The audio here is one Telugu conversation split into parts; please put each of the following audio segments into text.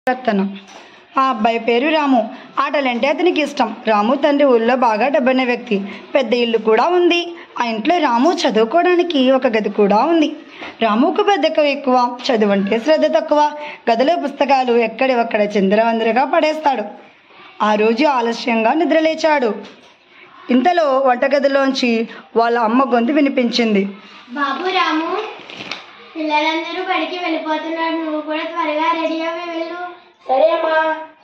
అతను ఆ అబ్బాయి పేరు రాము ఆటలంటే అతనికి ఇష్టం రాము తండ్రి ఊళ్ళో బాగా డబ్బైన వ్యక్తి పెద్ద ఇల్లు కూడా ఉంది ఆ ఇంట్లో రాము చదువుకోవడానికి ఒక గది కూడా ఉంది రాముకు బద్ధకం ఎక్కువ చదువు అంటే శ్రద్ధ తక్కువ గదిలో పుస్తకాలు ఎక్కడి ఒక్కడ చిందరవందరగా పడేస్తాడు ఆ రోజు ఆలస్యంగా నిద్రలేచాడు ఇంతలో వంటగదిలోంచి వాళ్ళ అమ్మ గొంతు వినిపించింది బాబు రాము పిల్లలందరూ బడికి వెళ్ళిపోతున్నారు నువ్వు కూడా త్వరగా రెడీ అవ్వి వెళ్ళు సరేమ్మా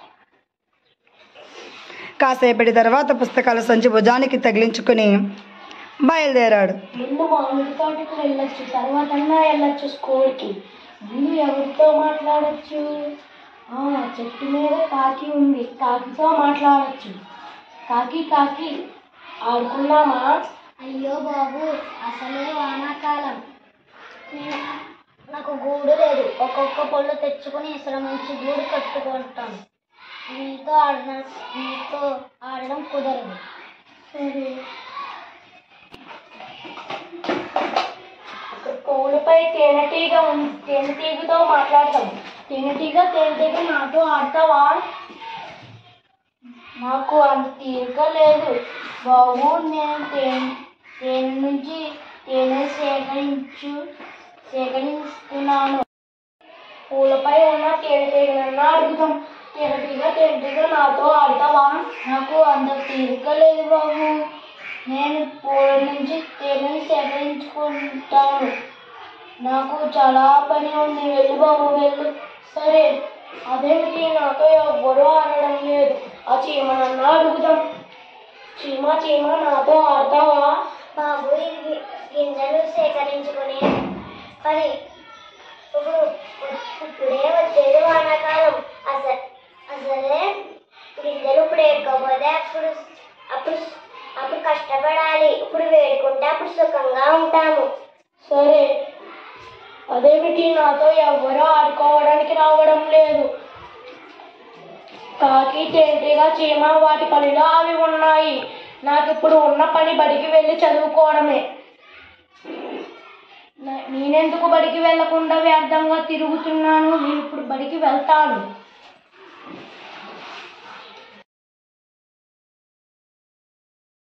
కాసేపటి తర్వాత పుస్తకాల సంచి భుజానికి తగిలించుకుని బయలుదేరాడు ముందు మామిడి తోటకు వెళ్ళొచ్చు తర్వాత వెళ్ళొచ్చు స్కూల్కి ముందు ఎవరితో మాట్లాడొచ్చు ఆ, చెట్టు మీద కాకి ఉంది కాకితో మాట్లాడొచ్చు కాకి కాకి ఆడుకున్నామా అయ్యో బాబు అసలే వానాకాలం నేను నాకు గూడు లేదు ఒక్కొక్క పళ్ళు తెచ్చుకుని ఇసల మంచి గూడు కట్టుకుంటాను నీతో ఆడడం నీతో ఆడడం కుదరదు సరే అక్కడ పూలపై తేనెటీగ ఉంది తేనెటీగతో మాట్లాడతాం తేనెటీగ తేనెటీగ నాతో ఆడతావా నాకు అంత తీరిక లేదు బాబు నేను తేనె తేనె నుంచి తేనె సేకరించు సేకరిస్తున్నాను పూలపై ఉన్న తేనెటీగలన్నా అడుగుతాం తేనెటీగ తేనెటీగ నాతో ఆడతావా నాకు అంత తీరిక లేదు బాబు నేను పూల నుంచి తేనెని సేకరించుకుంటాను నాకు చాలా పని ఉంది వెళ్ళు బాబు వెళ్ళు సరే అదేమిటి నాతో ఎవ్వరూ ఆడడం లేదు ఆ చీమనన్నా అడుగుదాం చీమ చీమ నాతో ఆడతావా బాబు ఇది గింజలు సేకరించుకునే పని ఇప్పుడు ఇప్పుడే వచ్చేది వానాకాలం అసలు అసలే గింజలు ఇప్పుడు వేయకపోతే అప్పుడు అప్పుడు అప్పుడు కష్టపడాలి ఇప్పుడు వేడుకుంటే అప్పుడు సుఖంగా ఉంటాము సరే అదేమిటి నాతో ఎవ్వరూ ఆడుకోవడానికి రావడం లేదు కాకి తేనెటీగా చీమ వాటి పనిలో అవి ఉన్నాయి నాకు ఇప్పుడు ఉన్న పని బడికి వెళ్ళి చదువుకోవడమే నే- నేనెందుకు బడికి వెళ్ళకుండా వ్యర్థంగా తిరుగుతున్నాను నేను ఇప్పుడు బడికి వెళ్తాను